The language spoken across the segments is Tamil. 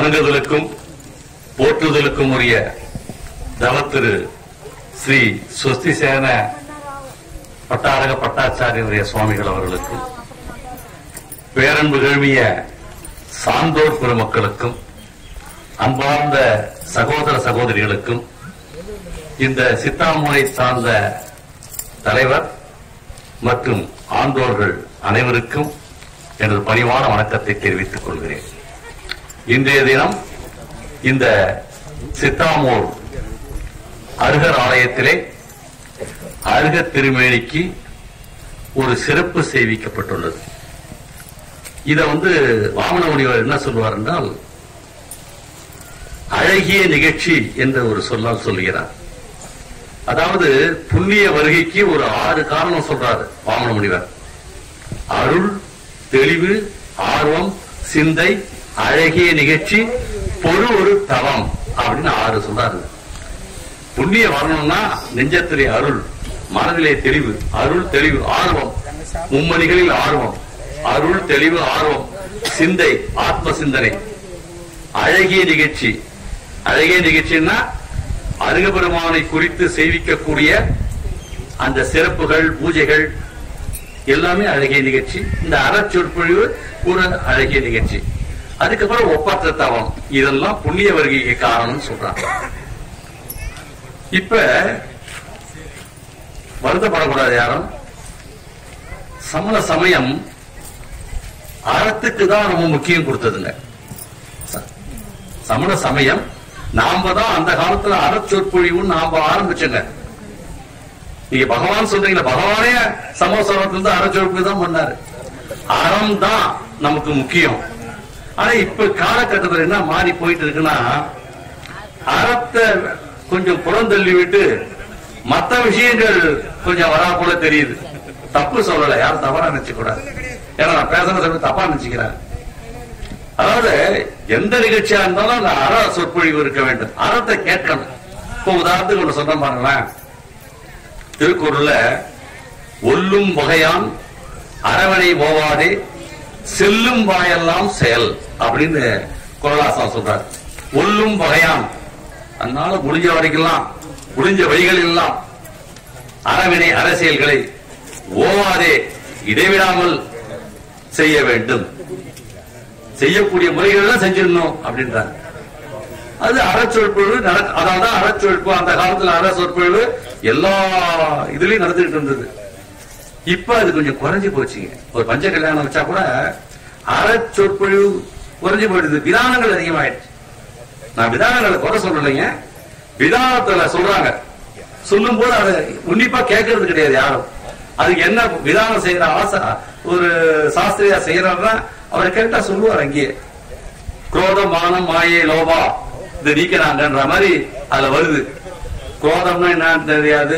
வணங்குதலுக்கும் போற்றுதலுக்கும் உரிய தவத்திரு ஸ்ரீ சுஸ்தி சேன பட்டாரக பட்டாச்சாரியருடைய சுவாமிகள் அவர்களுக்கும் பேரன்பு கழுவிய சான்றோர் பெருமக்களுக்கும் அன்பார்ந்த சகோதர சகோதரிகளுக்கும் இந்த சித்தாமுறை சார்ந்த தலைவர் மற்றும் ஆண்டோர்கள் அனைவருக்கும் எனது பணிவான வணக்கத்தை தெரிவித்துக் கொள்கிறேன் இன்றைய தினம் இந்த சித்தாமூர் அருகர் ஆலயத்திலே அருக திருமேனிக்கு ஒரு சிறப்பு செய்விக்கப்பட்டுள்ளது இத வந்து வாமன முனிவர் என்ன சொல்வார் என்றால் அழகிய நிகழ்ச்சி என்ற ஒரு சொல்லால் சொல்கிறார் அதாவது புண்ணிய வருகைக்கு ஒரு ஆறு காரணம் சொல்றாரு வாமன முனிவர் அருள் தெளிவு ஆர்வம் சிந்தை அழகிய நிகழ்ச்சி பொறு ஒரு தவம் அப்படின்னு ஆறு சொல்றாரு புண்ணிய வரணும்னா நெஞ்சத்திலே அருள் மனதிலே தெளிவு அருள் தெளிவு ஆர்வம் மும்மணிகளில் ஆர்வம் அருள் தெளிவு ஆர்வம் சிந்தை ஆத்ம சிந்தனை அழகிய நிகழ்ச்சி அழகிய நிகழ்ச்சின்னா அருக பெருமானை குறித்து செய்விக்கக்கூடிய அந்த சிறப்புகள் பூஜைகள் எல்லாமே அழகிய நிகழ்ச்சி இந்த அறச்சொற்பொழிவு ஒரு அழகிய நிகழ்ச்சி அதுக்கப்புறம் ஒப்பற்ற தவம் இதெல்லாம் புண்ணிய வருகைக்கு காரணம் சொல்றாங்க இப்ப வருத்தப்படக்கூடாது யாரும் சமண சமயம் அறத்துக்கு தான் ரொம்ப முக்கியம் கொடுத்ததுங்க ச- சமண சமயம் நாம தான் அந்த காலத்துல அறச்சொற்பொழிவுன்னு நாம ஆரம்பிச்சோங்க நீங்க பகவான் சொல்றீங்களா பகவானே சமோசரத்துல இருந்து அறச்சொற்பொழிவு தான் பண்ணாரு அறம் தான் நமக்கு முக்கியம் ஆனா இப்ப காலகட்டத்தில் என்ன மாறி போயிட்டு இருக்குன்னா அறத்தை கொஞ்சம் புறந்தள்ளி விட்டு மத்த விஷயங்கள் கொஞ்சம் வரா போல தெரியுது தப்பு சொல்லல யாரும் தவறா நினைச்சுக்க கூடாது ஏன்னா நான் பேசுற சமயம் தப்பா நினைச்சுக்கிறேன் அதாவது எந்த நிகழ்ச்சியா இருந்தாலும் அந்த அற சொற்பொழிவு இருக்க வேண்டும் அறத்தை கேட்கணும் இப்போ உதாரணத்துக்கு ஒண்ணு சொன்ன பாருங்களேன் திருக்குறள்ல ஒல்லும் வகையான் அரவணை ஓவாதே செல்லும் வாயெல்லாம் செயல் அப்படின்னு குரலாசா சொல்றாரு ஒல்லும் வகையான் அதனால முடிஞ்ச வரைக்கெல்லாம் முடிஞ்ச வழிகள் எல்லாம் அறவினை அரசியல்களை ஓவாதே இடைவிடாமல் செய்ய வேண்டும் செய்யக்கூடிய முறைகள் எல்லாம் செஞ்சிடணும் அப்படின்றாங்க அது அறச்சொற்பொழிவு நடக்க அதாவது அறச்சொற்பு அந்த காலத்துல அறச்சொற்பொழிவு எல்லா இதுலயும் நடந்துகிட்டு இருந்தது இப்ப அது கொஞ்சம் குறைஞ்சு போச்சுங்க ஒரு பஞ்ச கல்யாணம் வச்சா கூட அறச்சொற்பொழிவு குறைஞ்சு போயிடுது விதானங்கள் அதிகமாயிடுச்சு நான் விதானங்களை குறை சொல்லலைங்க விதானத்துல சொல்றாங்க சொல்லும் போது அதை உன்னிப்பா கேட்கறது கிடையாது யாரும் அதுக்கு என்ன விதானம் செய்யற ஆசை ஒரு சாஸ்திரியா செய்யறாருன்னா அவரை கேட்டா சொல்லுவார் அங்கேயே குரோதம் மானம் மாயை லோபா இது நீக்கிறாங்கன்ற மாதிரி அதுல வருது குரோதம்னா என்னன்னு தெரியாது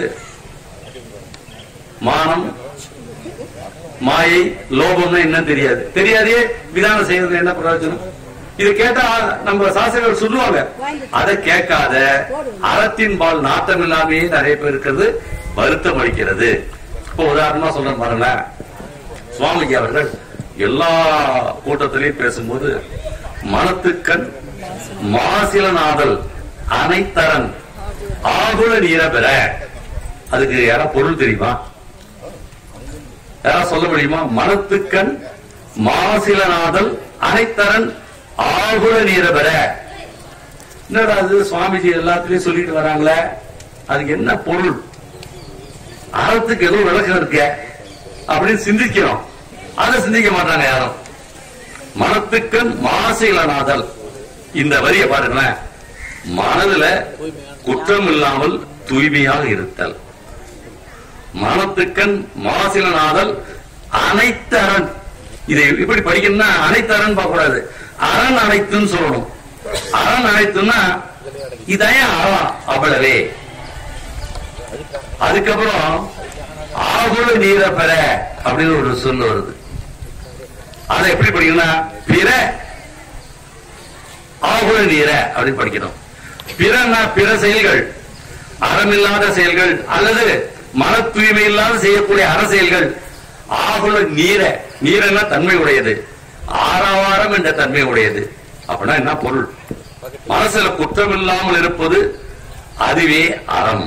மானம் மாயை லோபம்னா என்னன்னு தெரியாது தெரியாதே விதானம் செய்யறது என்ன பிரயோஜனம் இது கேட்டா நம்ம சாஸ்திரங்கள் சொல்லுவாங்க அதை கேட்காத அறத்தின் பால் நாட்டம் இல்லாமே நிறைய பேர் இருக்கிறது வருத்தம் அளிக்கிறது இப்போ உதாரணமா சொல்றேன் பாருங்களேன் சுவாமிஜி அவர்கள் எல்லா கூட்டத்திலையும் பேசும்போது மனத்துக்கண் மாசிலநாதல் அனைத்தரன் ஆகுல நீர பெற அதுக்கு யாரா பொருள் தெரியுமா யாரா சொல்ல முடியுமா மனத்துக்கண் மாசிலநாதல் அனைத்தரன் ஆகுல நீர பெற என்னடா அது சுவாமிஜி எல்லாத்துலயும் சொல்லிட்டு வராங்களே அதுக்கு என்ன பொருள் அறத்துக்கு ஏதோ விளக்கம் இருக்க அப்படின்னு சிந்திக்கிறோம் அதை சிந்திக்க மாட்டாங்க யாரும் மனத்துக்கண் மாசிலநாதல் இந்த வரிய பாருங்களேன் மனதுல குற்றம் இல்லாமல் தூய்மையாக இருத்தல் மனத்துக்கண் மாசிலநாதல் அனைத்து அரண் இதை இப்படி படிக்கணும்னா அனைத்து அரண் பார்க்க கூடாது அரண் அனைத்துன்னு சொல்லணும் அரண் அனைத்துன்னா இதையே அறம் அவ்வளவே அதுக்கப்புறம் ஆகுல நீர பெற அப்படின்னு ஒரு சொல்லு வருது அதை எப்படி படிக்கணும்னா பிற ஆகுல நீர அப்படின்னு படிக்கணும் பிறன்னா பிற செயல்கள் அறமில்லாத செயல்கள் அல்லது மன தூய்மை இல்லாத செய்யக்கூடிய அற செயல்கள் ஆகுல நீர நீரன்னா தன்மை உடையது ஆறாவாரம் என்ற தன்மை உடையது அப்படின்னா என்ன பொருள் மனசுல குற்றம் இல்லாமல் இருப்பது அதுவே அறம்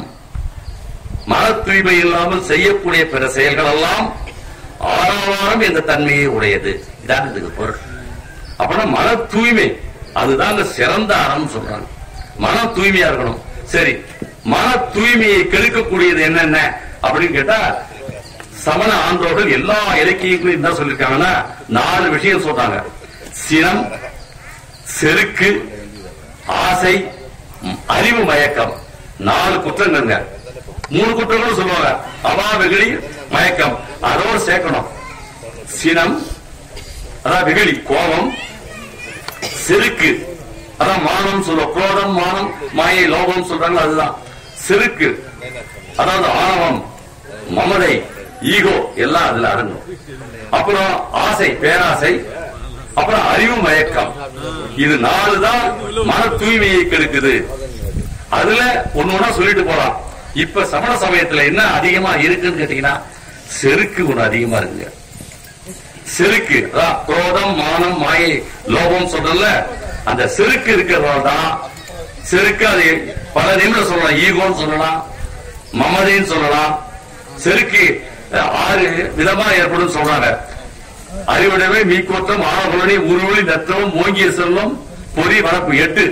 மன தூய்மை இல்லாமல் செய்யக்கூடிய பிற செயல்கள் எல்லாம் ஆறாவாரம் என்ற தன்மையை உடையது இதான் இதுக்கு பொருள் அப்படின்னா மன தூய்மை அதுதான் இந்த சிறந்த அறம் சொல்றாங்க மன தூய்மையா இருக்கணும் சரி மன தூய்மையை கெடுக்கக்கூடியது என்னென்ன அப்படின்னு கேட்டா சமண ஆன்றோர்கள் எல்லா இலக்கியங்களையும் என்ன சொல்லிருக்காங்கன்னா நாலு விஷயம் சொல்றாங்க சினம் செருக்கு ஆசை ம், அறிவு மயக்கம் நாலு குற்றங்கள்ங்க மூணு குற்றங்களும் சொல்லுவாங்க அவா வெகுளி மயக்கம் அதோட சேர்க்கணும் சினம் அதான் வெகுளி கோபம் செருக்கு அதான் மானம் சொல்லுவோம் குரோதம் மானம் மாயை லோகம் சொல்றாங்க அதுதான் செருக்கு அதாவது ஆணவம் மமதை ஈகோ எல்லாம் அதுல அடங்கும் அப்புறம் ஆசை பேராசை அப்புறம் அறிவு மயக்கம் இது நாலு தான் மன தூய்மையை கெடுக்குது அதுல ஒண்ணு ஒண்ணா சொல்லிட்டு போலாம் இப்ப சமண சமயத்துல என்ன அதிகமா இருக்குன்னு கேட்டீங்கன்னா செருக்கு ஒண்ணு அதிகமா இருக்குங்க செருக்கு அதான் குரோதம் மானம் மாயை லோபம் சொல்றல அந்த செருக்கு இருக்கிறதால தான் செருக்கு அது பல நிமிடம் சொல்லலாம் ஈகோன்னு சொல்லலாம் மமதைன்னு சொல்லலாம் செருக்கு அஹ், ஆறு விதமா ஏற்படும் சொல்றாங்க அறிவுடைமை மீக்கோட்டம் ஆணவொழி உருவொளி நத்தம் ஓங்கிய செல்வம் பொறி வளர்ப்பு எட்டு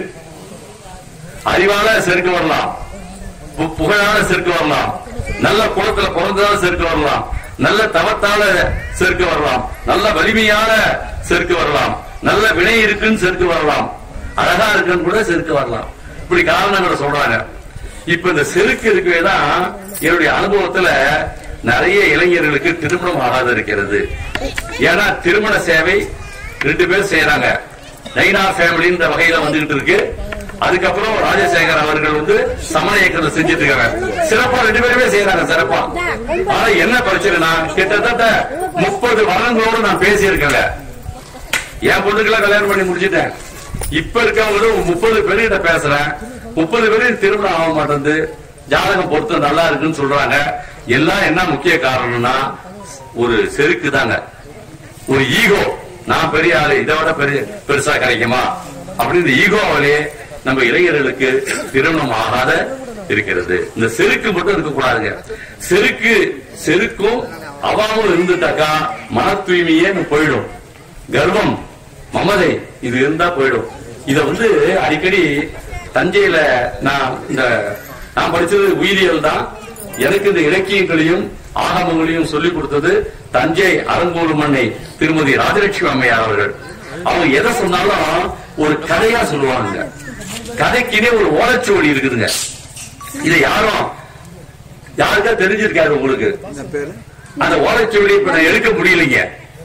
அறிவால செருக்கு வரலாம் பு- புகழால செருக்கு வரலாம் நல்ல குளத்துல பிறந்ததால செருக்கு வரலாம் நல்ல தவத்தால செருக்கு வரலாம் நல்ல வலிமையால செருக்கு வரலாம் நல்ல வினை இருக்குன்னு செருக்கு வரலாம் அழகா இருக்குன்னு கூட செருக்கு வரலாம் இப்படி காரணங்களை சொல்றாங்க இப்ப இந்த செருக்கு இருக்கவே தான் என்னுடைய அனுபவத்துல நிறைய இளைஞர்களுக்கு திருமணம் ஆகாது இருக்கிறது ஏன்னா திருமண சேவை ரெண்டு பேர் செய்யறாங்க நைனா ஃபேமிலின்ற வகையில வந்துகிட்டு இருக்கு அதுக்கப்புறம் ராஜசேகர் அவர்கள் வந்து சமண இயக்கத்தை செஞ்சுட்டு இருக்காங்க சிறப்பா ரெண்டு பேருமே செய்யறாங்க சிறப்பா ஆனா என்ன பிரச்சனைனா கிட்டத்தட்ட முப்பது வருடங்களோடு நான் பேசியிருக்கேங்க என் பொண்ணுக்கெல்லாம் கல்யாணம் பண்ணி முடிச்சிட்டேன் இப்ப இருக்கவங்க முப்பது பேர்கிட்ட பேசுறேன் முப்பது பேரும் திருமணம் ஆக மாட்டேங்குது ஜாதகம் பொருத்தம் நல்லா இருக்குன்னு சொல்றாங்க எல்லாம் என்ன முக்கிய காரணம்னா ஒரு செருக்கு தாங்க ஒரு ஈகோ நான் பெரிய ஆளு இதை விட பெரிய பெருசா கிடைக்குமா அப்படின்னு ஈகோவிலே நம்ம இளைஞர்களுக்கு திருமணம் ஆகாத இருக்கிறது இந்த செருக்கு மட்டும் இருக்கக்கூடாதுங்க செருக்கு செருக்கும் அவாவும் இருந்துட்டாக்கா மன தூய்மையே போயிடும் கர்வம் மமதை இது இருந்தா போயிடும் இத வந்து அடிக்கடி தஞ்சையில நான் இந்த நான் படிச்சது உயிரியல் தான் எனக்கு இந்த இலக்கியங்களையும் ஆகமங்களையும் சொல்லிக் கொடுத்தது தஞ்சை அரங்கூர் மண்ணை திருமதி ராஜலட்சுமி அம்மையார் அவர்கள் அவங்க எதை சொன்னாலும் ஒரு கதையா சொல்லுவாங்க கதைக்குனே ஒரு ஓலைச்சுவடி இருக்குதுங்க இதை யாரும் யாருக்கா தெரிஞ்சிருக்காரு உங்களுக்கு அந்த ஓலைச்சுவடி இப்ப நான் எடுக்க முடியலைங்க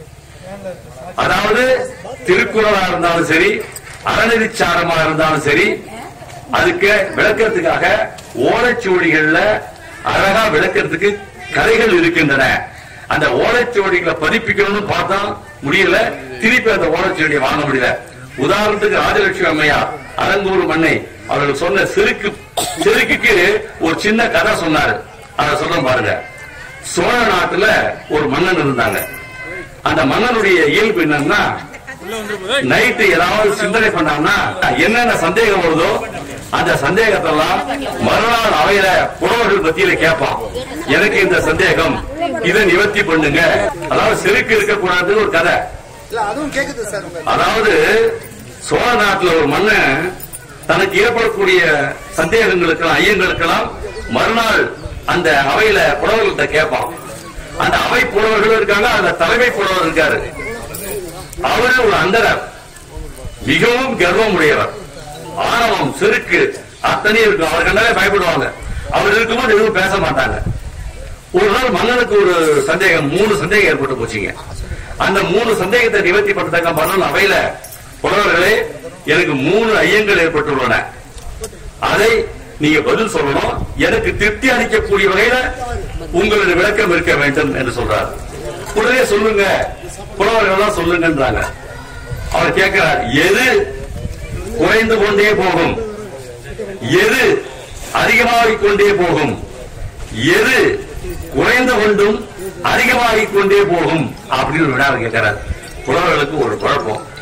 அதாவது திருக்குறளா இருந்தாலும் சரி அறநெறிச்சாரமா இருந்தாலும் சரி அதுக்கு விளக்கறதுக்காக ஓலைச்சுவடிகள்ல அழகா விளக்கறதுக்கு கதைகள் இருக்கின்றன அந்த ஓலைச்சுவடிகளை பதிப்பிக்கணும்னு பார்த்தா முடியல திருப்பி அந்த ஓலைச்சுவடியை வாங்க முடியல உதாரணத்துக்கு ராஜலட்சுமி அம்மையார் அரங்கூர் மண்ணை அவர்கள் சொன்ன செருக்கு செருக்குக்கு ஒரு சின்ன கதை சொன்னாரு அதை சொல்றேன் பாருங்க சோழ நாட்டுல ஒரு மன்னன் இருந்தாங்க அந்த மன்னனுடைய இயல்பு என்னன்னா நைட்டு ஏதாவது சிந்தனை பண்ணாங்கன்னா என்னென்ன சந்தேகம் வருதோ அந்த சந்தேகத்தெல்லாம் மறுநாள் அவையில புலவர்கள் மத்தியில கேட்பான் எனக்கு இந்த சந்தேகம் இதை நிவர்த்தி பண்ணுங்க அதாவது செருக்கு இருக்கக்கூடாதுன்னு ஒரு கதை இல்ல அதுவும் கேக்குது சார் உங்க அதாவது சோழ நாட்டுல ஒரு மன்னன் தனக்கு ஏற்படக்கூடிய சந்தேகங்களுக்கெல்லாம் ஐயங்களுக்கெல்லாம் மறுநாள் அந்த அவையில புலவர்கள்ட்ட கேட்பான் அந்த அவை புலவர்கள் இருக்காங்க அந்த தலைமை புலவர் இருக்காரு அவரு ஒரு அந்தரர் மிகவும் கர்வம் உடையவர் ஆணவம் செருக்கு அத்தனையும் இருக்கும் அவர் கண்டாலே பயப்படுவாங்க அவர் இருக்கும்போது எதுவும் பேச மாட்டாங்க ஒரு நாள் மன்னனுக்கு ஒரு சந்தேகம் மூணு சந்தேகம் ஏற்பட்டு போச்சுங்க அந்த மூணு சந்தேகத்தை நிவர்த்தி பண்றதுக்கு மன்னன் அவையில புலவர்களே எனக்கு மூணு ஐயங்கள் ஏற்பட்டுள்ளன அதை நீங்க பதில் சொல்லணும் எனக்கு திருப்தி அளிக்கக்கூடிய வகையில உங்களுடைய விளக்கம் இருக்க வேண்டும் என்று சொல்றார் உடனே சொல்லுங்க புலவர்கள் எல்லாம் சொல்லுங்கன்றாங்க அவர் கேட்கிறார் எது குறைந்து கொண்டே போகும் எது அதிகமாகிக் கொண்டே போகும் எது குறைந்து கொண்டும் அதிகமாகிக் கொண்டே போகும் அப்படின்னு ஒரு வினாவை கேட்கிறார் புலவர்களுக்கு ஒரு குழப்பம்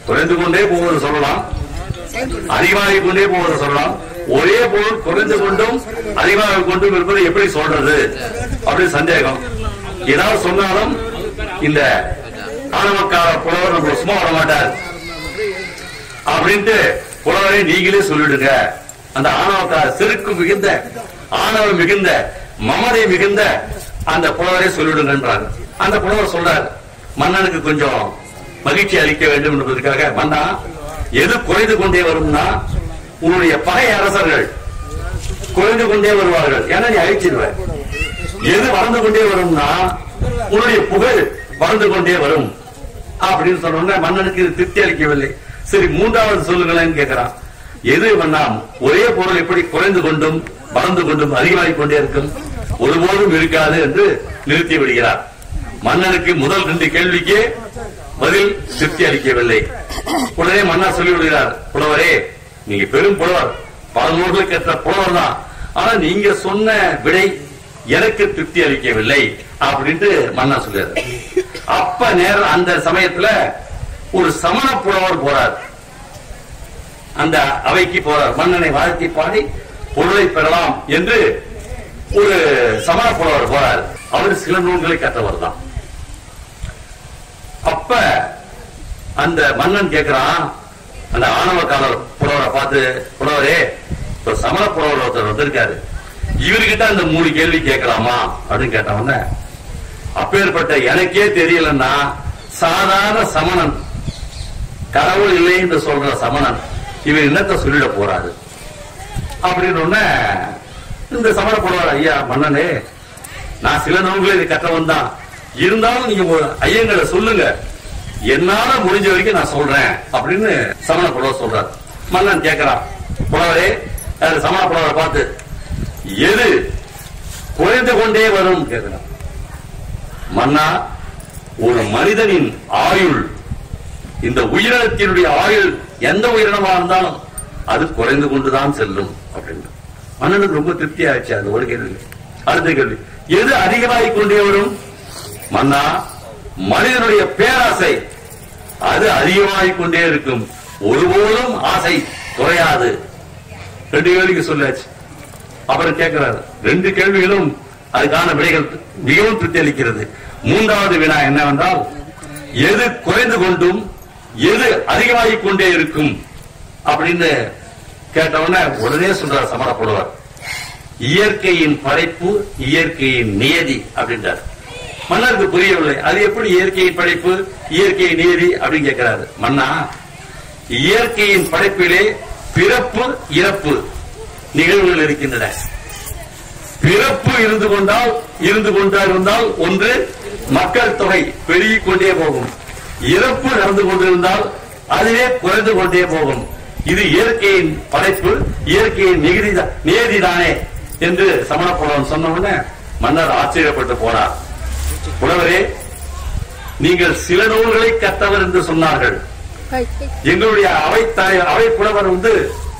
குறைந்து கொண்டே போவது சொல்லலாம் அதிகமாகிக் கொண்டே போவது சொல்லலாம் ஒரே பொருள் குறைந்து கொண்டும் அதிகமாக கொண்டும் இருப்பதை எப்படி சொல்றது அப்படின்னு சந்தேகம் ஏதாவது சொன்னாலும் இந்த ஆணவக்கார புலவர் நம்ம சும்மா வர மாட்டார் அப்படின்ட்டு புலவரை நீங்களே சொல்லிடுங்க அந்த ஆணவக்கார செருக்கு மிகுந்த ஆணவம் மிகுந்த மமதை மிகுந்த அந்த புலவரை சொல்லிடுங்கன்றாங்க அந்த புலவர் சொல்றார் மன்னனுக்கு கொஞ்சம் மகிழ்ச்சி அளிக்க வேண்டும் என்பதற்காக மன்னா எது குறைந்து கொண்டே வரும்னா உன்னுடைய பகை அரசர்கள் குறைந்து கொண்டே வருவார்கள் ஏன்னா நீ அழிச்சிருவ எது வளர்ந்து கொண்டே வரும்னா உன்னுடைய புகழ் வளர்ந்து கொண்டே வரும் அப்படின்னு சொன்ன உடனே மன்னனுக்கு இது திருப்தி அளிக்கவில்லை சரி மூன்றாவது சொல்லுங்களேன்னு கேட்கிறான் எது வேணாம் ஒரே பொருள் எப்படி குறைந்து கொண்டும் வளர்ந்து கொண்டும் அதிகமாகிக் கொண்டே இருக்கும் ஒருபோதும் இருக்காது என்று நிறுத்தி விடுகிறார் மன்னனுக்கு முதல் ரெண்டு கேள்விக்கே பதில் திருப்தி அளிக்கவில்லை உடனே மன்னர் சொல்லி விடுகிறார் புலவரே நீங்க பெரும் புலவர் பல நூல்கள் கற்ற புலவர் தான் ஆனா நீங்க சொன்ன விடை எனக்கு திருப்தி அளிக்கவில்லை அப்படின்ட்டு மன்னர் சொல்றாரு அப்ப நேரம் அந்த சமயத்துல ஒரு சமண புலவர் போறார் அந்த அவைக்கு போறார் மன்னனை வாழ்த்தி பாடி பொருளை பெறலாம் என்று ஒரு சமண புலவர் போறார் அவர் சில நூல்களை கற்றவர் தான் அப்ப அந்த மன்னன் கேட்கிறான் அந்த ஆணவக்காரர் புலவரை பார்த்து புலவரே ஒரு சமண புலவர் ஒருத்தர் வந்திருக்காரு இவர்கிட்ட அந்த மூணு கேள்வி கேட்கலாமா அப்படின்னு கேட்ட உடனே அப்பேற்பட்ட எனக்கே தெரியலன்னா சாதாரண சமணன் கடவுள் இல்லை என்று சொல்ற சமணன் இவர் என்னத்தை சொல்லிட போறாரு அப்படின்னு உடனே இந்த சமண புலவர் ஐயா மன்னனே நான் சில நூல்களை இது கற்றவன் தான் இருந்தாலும் நீங்க ஒரு ஐயங்களை சொல்லுங்க என்னால முடிஞ்ச வரைக்கும் நான் சொல்றேன் அப்படின்னு சமண புலவர் சொல்றார் மன்னன் கேட்கிறான் புலவரே யாரு சமண புலவரை பார்த்து எது குறைந்து கொண்டே வரும் கேட்கிறான் மன்னா ஒரு மனிதனின் ஆயுள் இந்த உயிரினத்தினுடைய ஆயுள் எந்த உயிரினமா இருந்தாலும் அது குறைந்து கொண்டுதான் செல்லும் அப்படின்னு மன்னனுக்கு ரொம்ப திருப்தி ஆயிடுச்சு அது ஒரு கேள்வி அடுத்த கேள்வி எது அதிகமாகிக் கொண்டே வரும் மன்னா மனிதனுடைய பேராசை அது அதிகமாகிக் கொண்டே இருக்கும் ஒருபோதும் ஆசை குறையாது ரெண்டு கேள்விக்கு சொல்லாச்சு அப்புறம் கேட்கிறாரு ரெண்டு கேள்விகளும் அதுக்கான விடைகள் மிகவும் திருப்தி அளிக்கிறது மூன்றாவது வினா என்னவென்றால் எது குறைந்து கொண்டும் எது அதிகமாகிக் கொண்டே இருக்கும் அப்படின்னு கேட்டவுடனே உடனே சொல்றார் சமரப்படுவார் இயற்கையின் படைப்பு இயற்கையின் நியதி அப்படின்றார் மன்னருக்கு புரியவில்லை அது எப்படி இயற்கையின் படைப்பு இயற்கையின் நியதி அப்படின்னு கேட்கிறாரு மன்னா இயற்கையின் படைப்பிலே பிறப்பு இறப்பு நிகழ்வுகள் இருக்கின்றன பிறப்பு இருந்து கொண்டால் இருந்து கொண்டா இருந்தால் ஒன்று மக்கள் தொகை பெருகிக் கொண்டே போகும் இறப்பு நடந்து கொண்டிருந்தால் அதுவே குறைந்து கொண்டே போகும் இது இயற்கையின் படைப்பு இயற்கையின் நிகதி நியதிதானே என்று சமணப்புலவன் சொன்ன உடனே மன்னர் ஆச்சரியப்பட்டு போனார் புலவரே நீங்கள் சில நூல்களை கற்றவர் என்று சொன்னார்கள் எங்களுடைய அவை தாய்- அவை புலவர் வந்து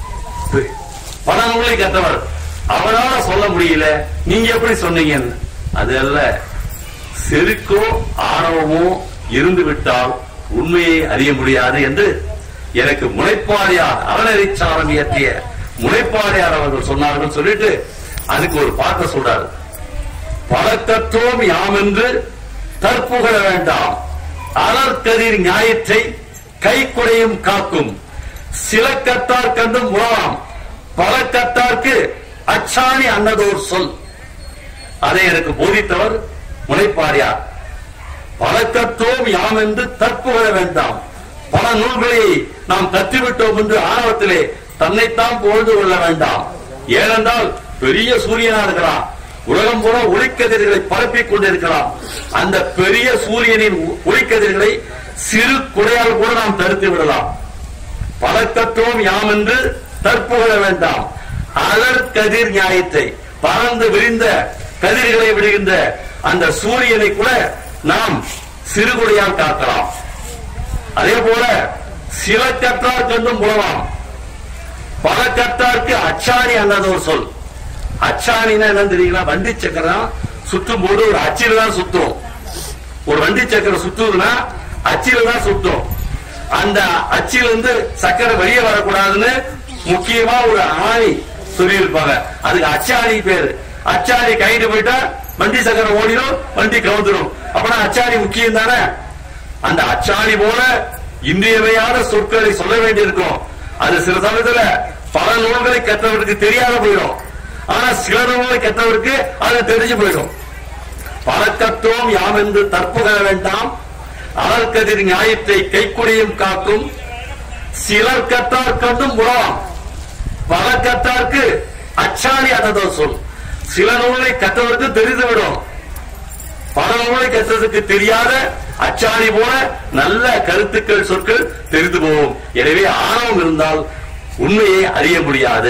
பல நூலை கற்றவர் அவரால சொல்ல முடியல நீங்க எப்படி சொன்னீங்க அது அல்ல செருக்கோ ஆணவமோ இருந்து விட்டால் உண்மையை அறிய முடியாது என்று எனக்கு முனைப்பாடியார் அறநெறிச்சாரம் இயற்றிய முனைப்பாடியார் அவர்கள் சொன்னார்கள் சொல்லிட்டு அதுக்கு ஒரு பாட்டை சொல்றாரு பழக்கத்தோம் யாம் என்று தற்புகழ வேண்டாம் அலர்கதிர் ஞாயிற்றை கைக்குடையும் காக்கும் சில கத்தார் கண்டும் உழலாம் பல கத்தார்க்கு அச்சாணி அன்னதோர் சொல் அதை எனக்கு போதித்தவர் முனைப்பாடியார் பழக்கத்தோம் யாம் என்று தற்புகழ வேண்டாம் பல நூல்களை நாம் கற்றுவிட்டோம் என்று ஆணவத்திலே தன்னைத்தான் புகழ்ந்து கொள்ள வேண்டாம் ஏனென்றால் பெரிய சூரியனா இருக்கிறான் உலகம் பூரா ஒளிக்கதிர்களை பரப்பிக் கொண்டிருக்கலாம் அந்த பெரிய சூரியனின் ஒ- ஒளிக்கதிர்களை சிறு குடையால் கூட நாம் தடுத்து விடலாம் பழக்கத்தோம் யாம் என்று தற்புகழ வேண்டாம் அலர் கதிர் நியாயத்தை பறந்து விரிந்த கதிர்களை விடுகின்ற அந்த சூரியனை கூட நாம் சிறுகுடையால் காக்கலாம் அதே போல சில கற்றார் கண்டும் புலலாம் பல கற்றார்க்கு அச்சாணி அல்லது ஒரு சொல் அச்சாணினா என்னன்னு தெரியுங்களா வண்டி சக்கரம் சுத்தும் போது ஒரு அச்சில தான் சுத்தும் ஒரு வண்டி சக்கரம் சுத்துதுன்னா அச்சில தான் சுத்தும் அந்த அச்சிலிருந்து சர்க்கரை வெளியே வரக்கூடாதுன்னு முக்கியமா ஒரு ஆணி சொல்லியிருப்பாங்க அதுக்கு அச்சாணி பேரு அச்சாணி கைட்டு போயிட்டா வண்டி சக்கரை ஓடிடும் வண்டி கவுந்துடும் அப்பனா அச்சாணி முக்கியம் தானே அந்த அச்சாணி போல இன்றியமையாத சொற்களை சொல்ல வேண்டியிருக்கும் அது சில சமயத்துல பல நூல்களை கற்றவருக்கு தெரியாத போயிடும் ஆனா சில நூல்களை கற்றவருக்கு அது தெரிஞ்சு போயிடும் பழக்கத்தோம் யாம் என்று தற்புகழ வேண்டாம் அலர்கதிர் ஞாயிற்றை கைக்குடியும் காக்கும் சிலர் கற்றார் கண்டும் உறவாம் பல கற்றார்க்கு அச்சாணி அததோ சொல் சில நூலை கற்றவருக்கு தெரிந்துவிடும் பல நூலை கற்றதுக்கு தெரியாத அச்சாணி போல நல்ல கருத்துக்கள் சொற்கள் தெரிந்து போகும் எனவே ஆணவம் இருந்தால் உண்மையை அறிய முடியாது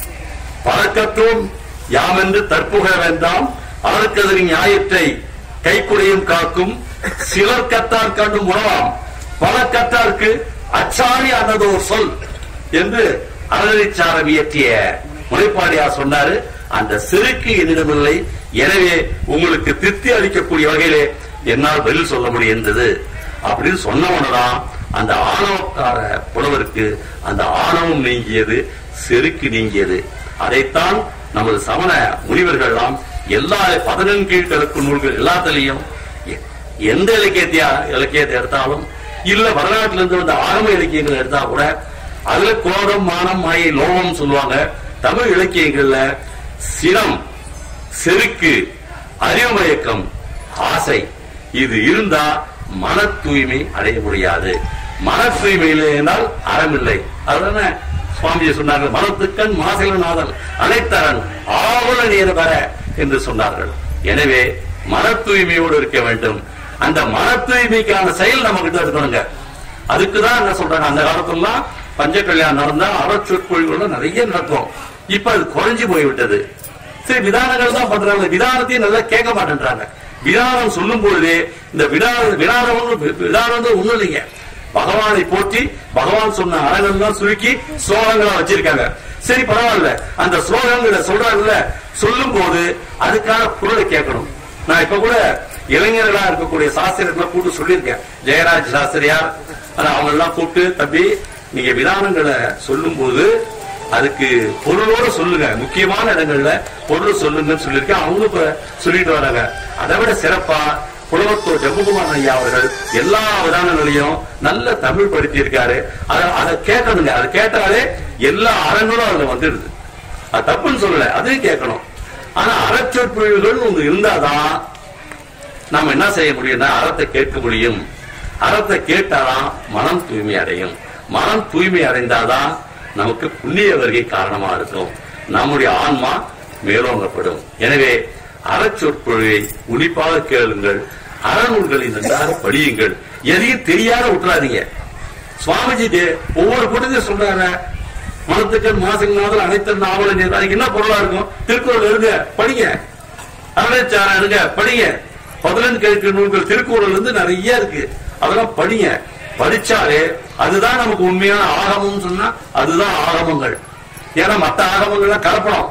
பழக்கத்தும் யாம் என்று தற்புகழ வேண்டாம் அறக்கதரின் நியாயத்தை கைக்குடையும் காக்கும் சிலர் கத்தார் கண்டும் உணவாம் பல கத்தார்க்கு அச்சாணி அன்னதோர் சொல் என்று அறநிலைச்சாரம் இயற்றிய முனைப்பாடியார் சொன்னாரு அந்த செருக்கு என்னிடமில்லை எனவே உங்களுக்கு திருப்தி அளிக்கக்கூடிய வகையிலே என்னால் பதில் சொல்ல முடிந்தது அப்படின்னு சொன்னவனதான் அந்த ஆணவக்கார புலவருக்கு அந்த ஆணவம் நீங்கியது செருக்கு நீங்கியது அதைத்தான் நமது சமண முனிவர்கள்லாம் எல்லா பதினெண் கீழ்கலப்பு நூல்கள் எல்லாத்திலையும் எ- எந்த இலக்கியத்தையா இலக்கியத்தை எடுத்தாலும் இல்ல வரலாற்றுல இருந்து வந்த ஆகம இலக்கியங்கள் எடுத்தா கூட அதுல கோபம் மானம் மாயை லோகம் சொல்லுவாங்க தமிழ் இலக்கியங்கள்ல சினம் செருக்கு அறிவுமயக்கம் ஆசை இது இருந்தா மன தூய்மை அடைய முடியாது மன தூய்மை இல்லை என்றால் அறம் இல்லை அதுதானே சுவாமிஜி சொன்னார்கள் மனத்துக்கண் மாசிலநாதன் அனைத்தரன் ஆவல நீர் பெற என்று சொன்னார்கள் எனவே மன தூய்மையோடு இருக்க வேண்டும் அந்த மன தூய்மைக்கான செயல் நம்ம கிட்ட இருக்கணுங்க அதுக்குதான் என்ன சொல்றாங்க அந்த காலத்துலாம் பஞ்ச கல்யாணம் நடந்தா அறச்சொற்பொழிவுகள் நிறைய நடக்கும் இப்ப அது குறைஞ்சு போய்விட்டது சரி விதானங்கள் தான் பண்றாங்க விதானத்தையும் நல்லா கேட்க மாட்டேன்றாங்க விதானம் சொல்லும் பொழுதே இந்த விதான விதானம் ஒண்ணு- விதானம் வந்து ஒண்ணும் இல்லைங்க பகவானை போற்றி பகவான் சொன்ன அறங்கள்லாம் சுருக்கி ஸ்லோகங்களா வச்சிருக்காங்க சரி பரவாயில்ல அந்த ஸ்லோகங்களை சொல்றாங்கல்ல சொல்லும் போது அதுக்கான பொருளை கேட்கணும் நான் இப்ப கூட இளைஞர்களா இருக்கக்கூடிய சாஸ்திரங்களை கூப்பிட்டு சொல்லியிருக்கேன் ஜெயராஜ் சாஸ்திரியார் ஆனா அவங்க எல்லாம் கூப்பிட்டு தம்பி நீங்க விதானங்களை சொல்லும் போது அதுக்கு பொருளோட சொல்லுங்க முக்கியமான இடங்கள்ல பொருள் சொல்லுங்கன்னு சொல்லியிருக்கேன் அவங்க இப்ப சொல்லிட்டு வராங்க அதை விட சிறப்பா புலவத்தூர் ஜம்புகுமார் ஐயா அவர்கள் எல்லா விதானங்களையும் நல்ல தமிழ் படுத்தி இருக்காரு அதை அதை கேட்கணுங்க அதை கேட்டாலே எல்லா அறங்களும் அதுல வந்துடுது அது தப்புன்னு சொல்லல அதையும் கேட்கணும் ஆனா அறச்சொற்பொழிவுகள் ஒன்று இருந்தாதான் நம்ம என்ன செய்ய முடியும்னா அறத்தை கேட்க முடியும் அறத்தை கேட்டாதான் மனம் தூய்மை அடையும் மனம் தூய்மை அடைந்தாதான் நமக்கு புண்ணிய வருகை காரணமா இருக்கும் நம்முடைய ஆன்மா மேலோங்கப்படும் எனவே அறச்சொற்பொழிவை உன்னிப்பாக கேளுங்கள் அறநூல்களை நன்றாக படியுங்கள் எதையும் தெரியாத விட்டுறாதீங்க சுவாமிஜி தே- ஒவ்வொரு கூட்டத்தையும் சொல்றாங்க மனத்துக்கன் மாசங்கநாதன் அனைத்து நாவல அதுக்கு என்ன பொருளா இருக்கும் திருக்குறள் இருங்க படிங்க அறச்சாரம் இருங்க படிங்க பதினெண்டு கிழக்கு நூல்கள் திருக்குறள் இருந்து நிறைய இருக்கு அதெல்லாம் படிங்க படிச்சாலே அதுதான் நமக்கு உண்மையான ஆகமம் சொன்னா அதுதான் ஆகமங்கள் ஏன்னா மத்த ஆகமங்கள்லாம் கலப்படம்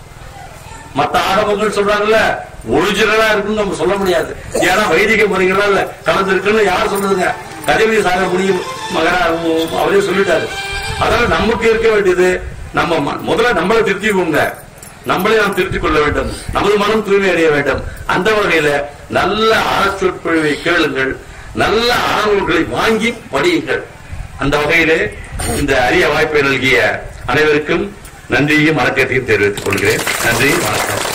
மத்த ஆகமங்கள் சொல்றாங்கல்ல ஒரிஜினலா இருக்குன்னு நம்ம சொல்ல முடியாது ஏன்னா வைதிக முறைகளால கலந்து இருக்குன்னு யார் சொல்லுதுங்க கதவி சாக முடியும் மகரா அவரே சொல்லிட்டாரு அதனால நமக்கு இருக்க வேண்டியது நம்ம ம- முதல்ல நம்மளை திருத்திக்கோங்க நம்மளே நாம் திருத்திக் கொள்ள வேண்டும் நமது மனம் தூய்மை அடைய வேண்டும் அந்த வகையில நல்ல அறச்சொற்பொழிவை கேளுங்கள் நல்ல அறநூல்களை வாங்கி படியுங்கள் அந்த வகையிலே இந்த அரிய வாய்ப்பை நல்கிய அனைவருக்கும் நன்றியும் வணக்கத்தையும் தெரிவித்துக் கொள்கிறேன் நன்றி வணக்கம்